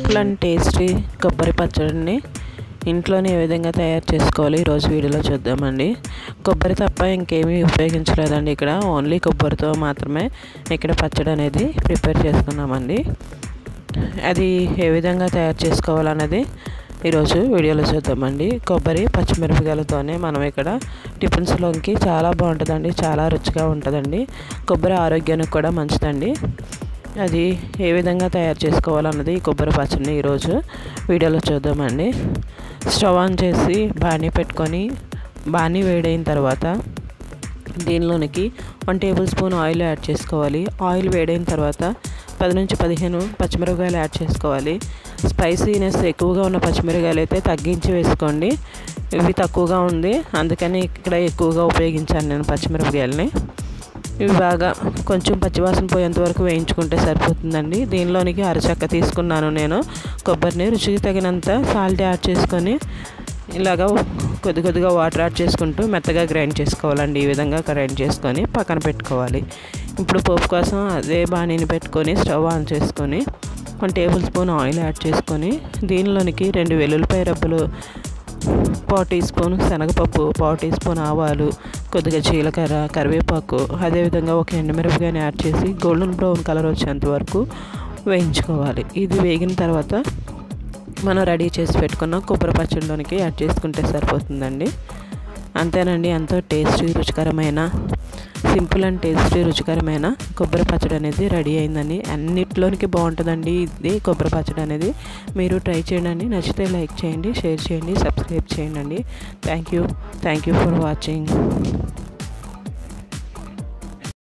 simple and tasty కొబ్బరి పచ్చడిని ఇంట్లోనే ఏ విధంగా తయారు చేసుకోవాలి ఈరోజు వీడియోలో చూద్దామండి కొబ్బరి తప్ప ఇంకేమీ ఉపయోగించలేదండి ఇక్కడ ఓన్లీ కొబ్బరితో మాత్రమే ఇక్కడ పచ్చడి అనేది ప్రిపేర్ చేసుకున్నామండి అది ఏ విధంగా తయారు చేసుకోవాలన్నది ఈరోజు వీడియోలో చూద్దామండి కొబ్బరి పచ్చిమిరపకాయలతోనే మనం ఇక్కడ టిఫిన్స్లోకి చాలా బాగుంటుందండి చాలా రుచిగా ఉంటుందండి కొబ్బరి ఆరోగ్యానికి కూడా మంచిదండి అది ఏ విధంగా తయారు చేసుకోవాలన్నది ఈ కొబ్బరి పచ్చడిని ఈరోజు వీడియోలో చూద్దామండి స్టవ్ ఆన్ చేసి బాణీ పెట్టుకొని బాణీ వేడైన తర్వాత దీనిలోనికి one tablespoon oil add చేసుకోవాలి ఆయిల్ వేడైన తర్వాత పది నుంచి పదిహేను పచ్చిమిరపకాయలు యాడ్ చేసుకోవాలి స్పైసీనెస్ ఎక్కువగా ఉన్న పచ్చిమిరపకాయలు అయితే తగ్గించి వేసుకోండి ఇవి తక్కువగా ఉంది అందుకని ఇక్కడ ఎక్కువగా ఉపయోగించాను నేను పచ్చిమిరపకాయలని ఇవి బాగా కొంచెం పచ్చివాసన పోయేంత వరకు వేయించుకుంటే సరిపోతుందండి దీనిలోనికి అరచక్క తీసుకున్నాను నేను కొబ్బరిని రుచికి తగినంత సాల్ట్ యాడ్ చేసుకొని ఇలాగా కొద్ది కొద్దిగా వాటర్ యాడ్ చేసుకుంటూ మెత్తగా గ్రైండ్ చేసుకోవాలండి ఈ విధంగా గ్రైండ్ చేసుకొని పక్కన పెట్టుకోవాలి ఇప్పుడు పోపు కోసం అదే బాణీని పెట్టుకొని స్టవ్ ఆన్ చేసుకొని one tablespoon oil add చేసుకొని దీనిలోనికి రెండు వెల్లుల్లిపాయ రబ్బలు పావు టీ స్పూన్ శనగపప్పు పావు టీ స్పూన్ ఆవాలు కొద్దిగా జీలకర్ర కరివేపాకు అదేవిధంగా ఒక ఎండుమిరపకాయని యాడ్ చేసి గోల్డెన్ బ్రౌన్ కలర్ వచ్చేంత వరకు వేయించుకోవాలి ఇది వేగిన తర్వాత మనం రెడీ చేసి పెట్టుకున్న కొబ్బరి పచ్చడిలోనికి యాడ్ చేసుకుంటే సరిపోతుందండి అంతేనండి ఎంతో టేస్టీ రుచికరమైన సింపుల్ అండ్ టేస్టీ రుచికరమైన కొబ్బరి పచ్చడి అనేది రెడీ అయిందండి అన్నిట్లోనికి బాగుంటుందండి ఇది కొబ్బరి పచ్చడి అనేది మీరు ట్రై చేయండి నచ్చితే లైక్ చేయండి షేర్ చేయండి సబ్స్క్రైబ్ చేయండి thank you thank you for watching